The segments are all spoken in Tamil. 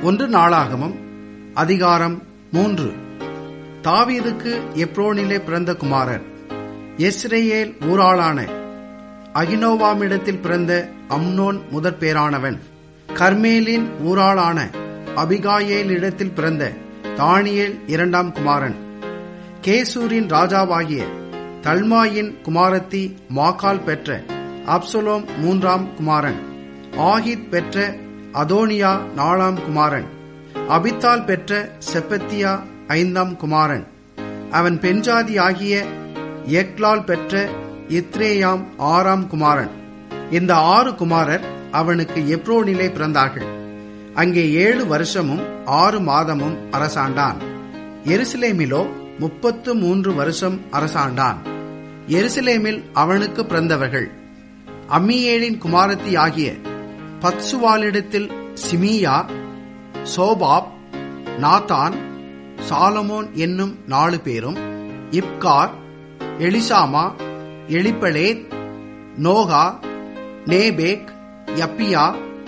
ஒன்று நாளாகமம் அதிகாரம் மூன்று தாவீதுக்கு எப்ரோனிலே பிறந்த குமாரர் எஸ்ரேல் ஊராளான அகினோவாமிடத்தில் பிறந்த அம்னோன் முதற் பேரானவன் கர்மேலின் ஊராளான அபிகாயேலிடத்தில் பிறந்த தானியேல் இரண்டாம் குமாரன் கேசூரின் ராஜாவாகிய தல்மாயின் குமாரத்தி மாக்கால் பெற்ற அப்சலோம் மூன்றாம் குமாரன் ஆகித் பெற்ற அதோனியா நாலாம் குமாரன் அபித்தால் பெற்ற செப்பத்தியா ஐந்தாம் குமாரன் அவன் பெண்ஜாதி ஆகிய எக்லால் பெற்ற இத்ரேயாம் ஆறாம் குமாரன் இந்த ஆறு குமாரர் அவனுக்கு எப்ரோனிலே பிறந்தார்கள் அங்கே ஏழு வருஷமும் ஆறு மாதமும் அரசாண்டான் எருசலேமிலோ முப்பத்து மூன்று வருஷம் அரசாண்டான் எருசலேமில் அவனுக்கு பிறந்தவர்கள் அம்மியேலின் குமாரத்தி ஆகிய பத்சுவாலிடத்தில் சிமியா சோபாப் நாத்தான் சாலமோன் என்னும் நாலு பேரும் இப்கார் Elishama Eliphelet Nogah Nepheg Japhia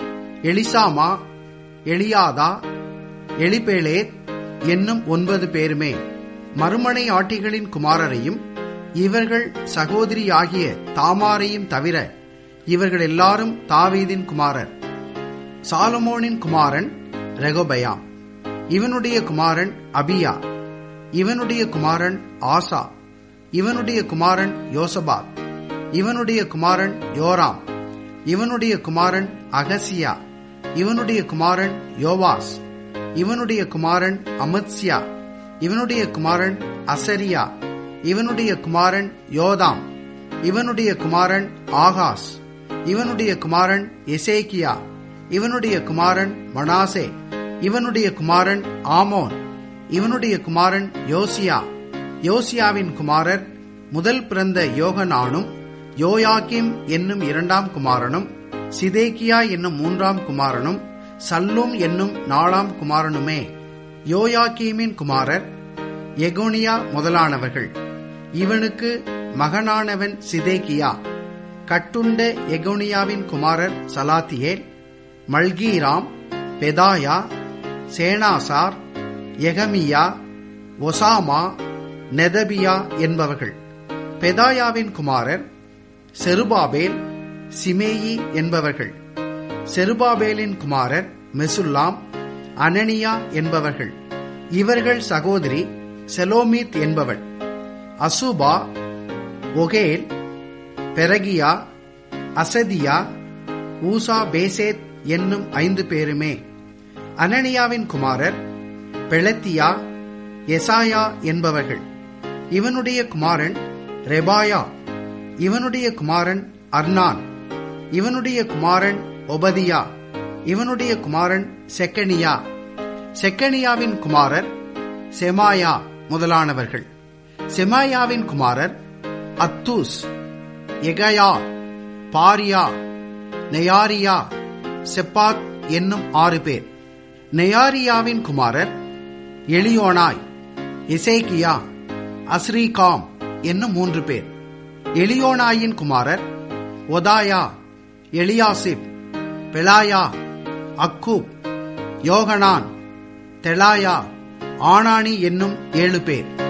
Elishama Eliada Eliphelet என்னும் ஒன்பது பேருமே மறுமனை ஆட்டிகளின் குமாரரையும் இவர்கள் சகோதரியாகிய தாமாரையும் தவிர இவர்கள் எல்லாரும் தாவீதின் குமாரர் சாலமோனின் குமாரன் ரெகோபயாம் இவனுடைய குமாரன் அபியா இவனுடைய குமாரன் ஆசா இவனுடைய குமாரன் யோசபாத் இவனுடைய குமாரன் யோராம் இவனுடைய குமாரன் அகசியா இவனுடைய குமாரன் யோவாஸ் இவனுடைய குமாரன் அமத்சியா இவனுடைய குமாரன் அசரியா இவனுடைய குமாரன் யோதாம் இவனுடைய குமாரன் ஆகாஸ் இவனுடைய குமாரன் எசேக்கியா இவனுடைய குமாரன் மனாசே இவனுடைய குமாரன் ஆமோன் இவனுடைய குமாரன் யோசியா யோசியாவின் குமாரர் முதல் பிறந்த யோகனானும் யோயாக்கிம் என்னும் இரண்டாம் குமாரனும் சிதேக்கியா என்னும் மூன்றாம் குமாரனும் சல்லும் என்னும் நாலாம் குமாரனுமே யோயாக்கீமின் குமாரர் எகோனியா முதலானவர்கள் இவனுக்கு மகனானவன் சிதேக்கியா கட்டுண்ட எகோனியாவின் குமாரர் சலாத்தியேல் மல்கீராம் பெதாயா சேனாசார் எகமியா ஒசாமா நெதபியா என்பவர்கள் பெதாயாவின் குமாரர் செருபாபேல் சிமேயி என்பவர்கள் செருபாபேலின் குமாரர் மெசுல்லாம் அனனியா என்பவர்கள் இவர்கள் சகோதரி செலோமித் என்பவள் அசுபா ஒகேல் பெரகியா அசதியா ஊசா பேசேத் என்னும் ஐந்து பேருமே அனனியாவின் குமாரர் பெளத்தியா எசாயா என்பவர்கள் இவனுடைய குமாரன் ரெபாயா இவனுடைய குமாரன் அர்னான் இவனுடைய குமாரன் ஒபதியா இவனுடைய குமாரன் செக்கனியா செக்கனியாவின் குமாரர் செமாயா முதலானவர்கள் செமாயாவின் குமாரர் அத்தூஸ் எகயா பாரியா நெயாரியா செப்பாத் என்னும் ஆறு பேர் நெயாரியாவின் குமாரர் எலியோனாய் இசேக்கியா அஸ்ரீகாம் என்னும் மூன்று பேர் எலியோனாயின் குமாரர் ஒதாயா எலியாசிப் பெலாயா அக்கூப் யோகனான் தெலாயா ஆனானி என்னும் ஏழு பேர்